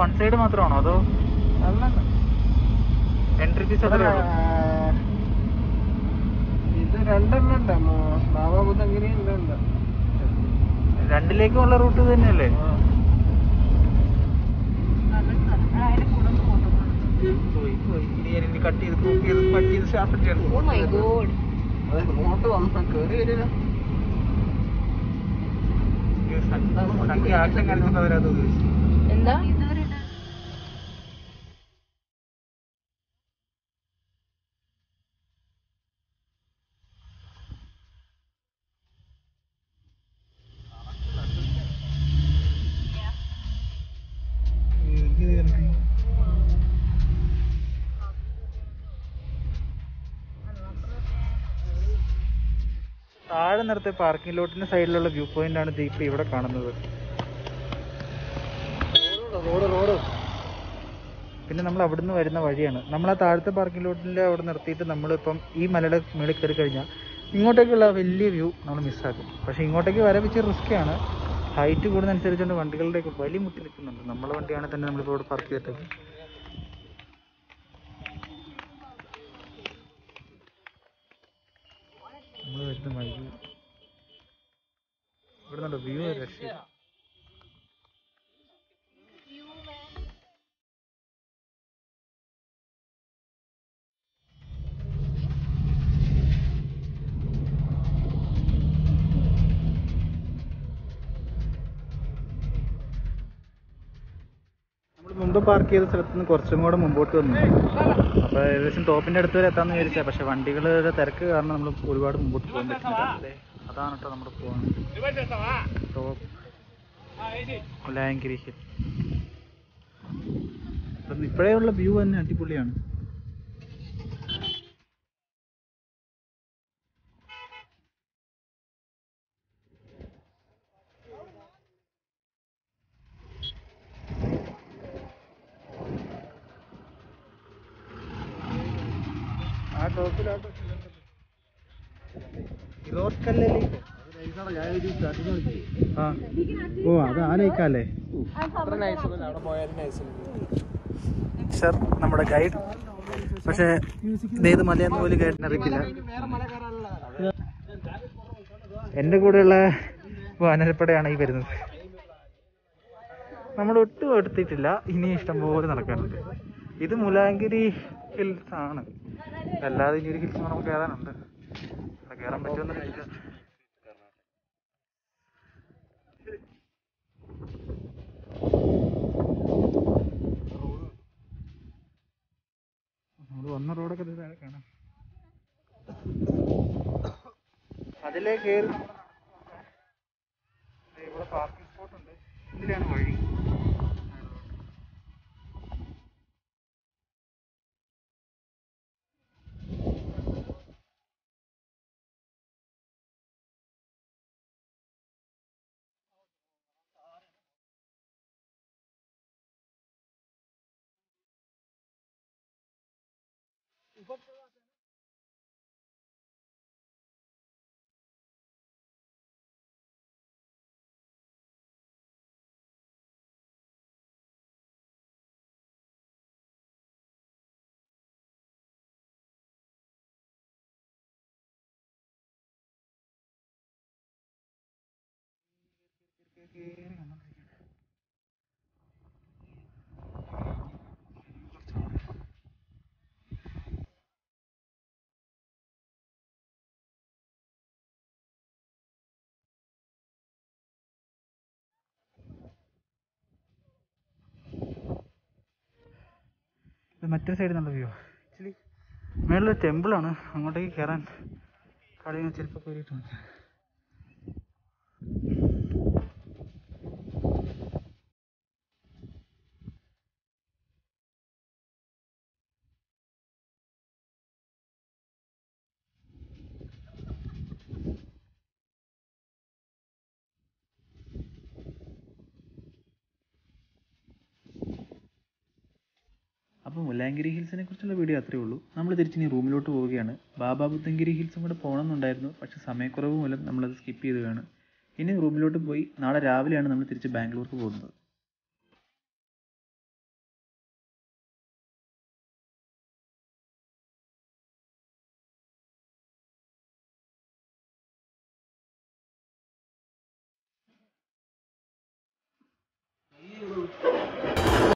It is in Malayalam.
വൺ സൈഡ് മാത്രമാണോ അതോ അല്ലല്ല എൻട്രി ഫീസ് ഇവിടെ, എത്രയാണ് ആ, ഇത് രണ്ടെണ്ണം ഉണ്ട് ബാബാബുദ്ധങ്കിരി ഉണ്ട് രണ്ടിലേക്കുള്ള റൂട്ട് തന്നെയല്ലേ പോയി പോയി ഇനി ഞാൻ ഇനി കട്ട് ചെയ്ത് ക്രൂപ്പ് ചെയ്ത് കട്ട് ചെയ്ത് ഷാർപ്പൻ ചെയ്യണം Oh my god. അത് ഇങ്ങോട്ട് വന്ന കേറി വരില്ല സംഖ്യ ആക്ഷൻ കാണിച്ചപ്പോൾ അവരത് ഉപയോഗിച്ചു എന്താ താഴെ നിർത്തിയ പാർക്കിംഗ് ലോട്ടിന്റെ സൈഡിലുള്ള വ്യൂ പോയിന്റ് ആണ് ദീപ് ഇവിടെ കാണുന്നത് റോഡ് റോഡ് പിന്നെ നമ്മൾ അവിടുന്ന് വരുന്ന വഴിയാണ് നമ്മൾ ആ താഴത്തെ പാർക്കിംഗ് ലോട്ടിൽ അവിടെ നിർത്തിയിട്ട് നമ്മളിപ്പം ഈ മലയുടെ മുകളിൽ കയറി കഴിഞ്ഞാൽ ഇങ്ങോട്ടേക്കുള്ള വലിയ വ്യൂ നമ്മൾ മിസ്സാക്കും പക്ഷെ ഇങ്ങോട്ടേക്ക് വരാൻ വെച്ച് റിസ്ക്കാണ് ഹൈറ്റ് കൂടുന്നതനുസരിച്ചുകൊണ്ട് വണ്ടികളുടെ ഒക്കെ വലിയ മുട്ടി നിൽക്കുന്നുണ്ട് നമ്മളെ വണ്ടിയാണെങ്കിൽ തന്നെ നമ്മളിപ്പോൾ ഇവിടെ പാർക്ക് ചെയ്തിട്ടേക്ക് നമ്മൾ വരുന്ന വഴി ഇവിടെ വ്യൂ രക്ഷയില്ല നമ്മൾ മുമ്പ് പാർക്ക് ചെയ്ത സ്ഥലത്ത് നിന്ന് കുറച്ചും കൂടെ മുമ്പോട്ട് വന്നു അപ്പോൾ ഏകദേശം ടോപ്പിന്റെ അടുത്ത് വരെ എത്താന്ന് വിചാരിച്ചാ പക്ഷെ വണ്ടികളുടെ തിരക്ക് കാരണം നമ്മൾ ഒരുപാട് മുമ്പോട്ട് പോകാൻ പറ്റുന്നില്ല അതെ അതാണ് കേട്ടോ നമ്മുടെ പോകാൻ ടോപ്പ് മുലായങ്കിരി ഹിൽ അപ്പം ഇപ്പോഴേ ഉള്ള വ്യൂ തന്നെ അടിപൊളിയാണ് ആ ടോപ്പിലാട്ടോ ഇറോർക്കല്ലേക്ക് ആ ഓ അത് ആ ലേക്കല്ലേ അത്ര നൈസ് അവിടെ പോയാലും നൈസ് സർ നമ്മുടെ ഗൈഡ് പക്ഷേ ഏത് മലയെന്ന് പോലും ഗൈഡിന് അറിയത്തില്ല വേറെ മല കയറാനുള്ള എൻ്റെ കൂടെയുള്ള വാനരപ്പടയാണ് ഈ വരുന്നത് നമ്മൾ ഒട്ടും എടുത്തിട്ടില്ല ഇനി ഇഷ്ടംപോലെ നടക്കാനുണ്ട് ഇത് മുലാങ്കിരി ഹിൽസ് ആണ് അല്ലാതെ ഇനി ഒരു ഹിൽസ് നമുക്ക് കയറാനുണ്ട് അവിടെ കയറാൻ പറ്റുമെന്നറിയില്ല നമ്മൾ വന്ന റോഡൊക്കെ ദേ താഴെ കാണാം അതിലേ കയറി ദേ ഇവിടെ പാർക്കിംഗ് സ്പോട്ട് ഉണ്ട് ഇതിലാണ് വഴി ഇത് മറ്റേ സൈഡിൽ നിന്നുള്ള വ്യൂ ആക്ച്വലി മേളിലൊരു ടെമ്പിളാണ് അങ്ങോട്ടേക്ക് കയറാൻ കളിയും ചിലപ്പോൾ കയറിയിട്ടുണ്ട് അപ്പോൾ മുല്ലാങ്കിരി ഹിൽസിനെ കുറിച്ചുള്ള വീഡിയോ അത്രേ ഉള്ളൂ നമ്മൾ തിരിച്ചിനി റൂമിലോട്ട് പോവുകയാണ് ബാബാ ബുദ്ധങ്കിരി ഹിൽസും കൂടെ പോകണമെന്നുണ്ടായിരുന്നു പക്ഷേ സമയക്കുറവ് മൂലം നമ്മളത് സ്കിപ്പ് ചെയ്തുകയാണ് ഇനി റൂമിലോട്ട് പോയി നാളെ രാവിലെയാണ് നമ്മൾ തിരിച്ച് ബാംഗ്ലൂർക്ക് പോകുന്നത്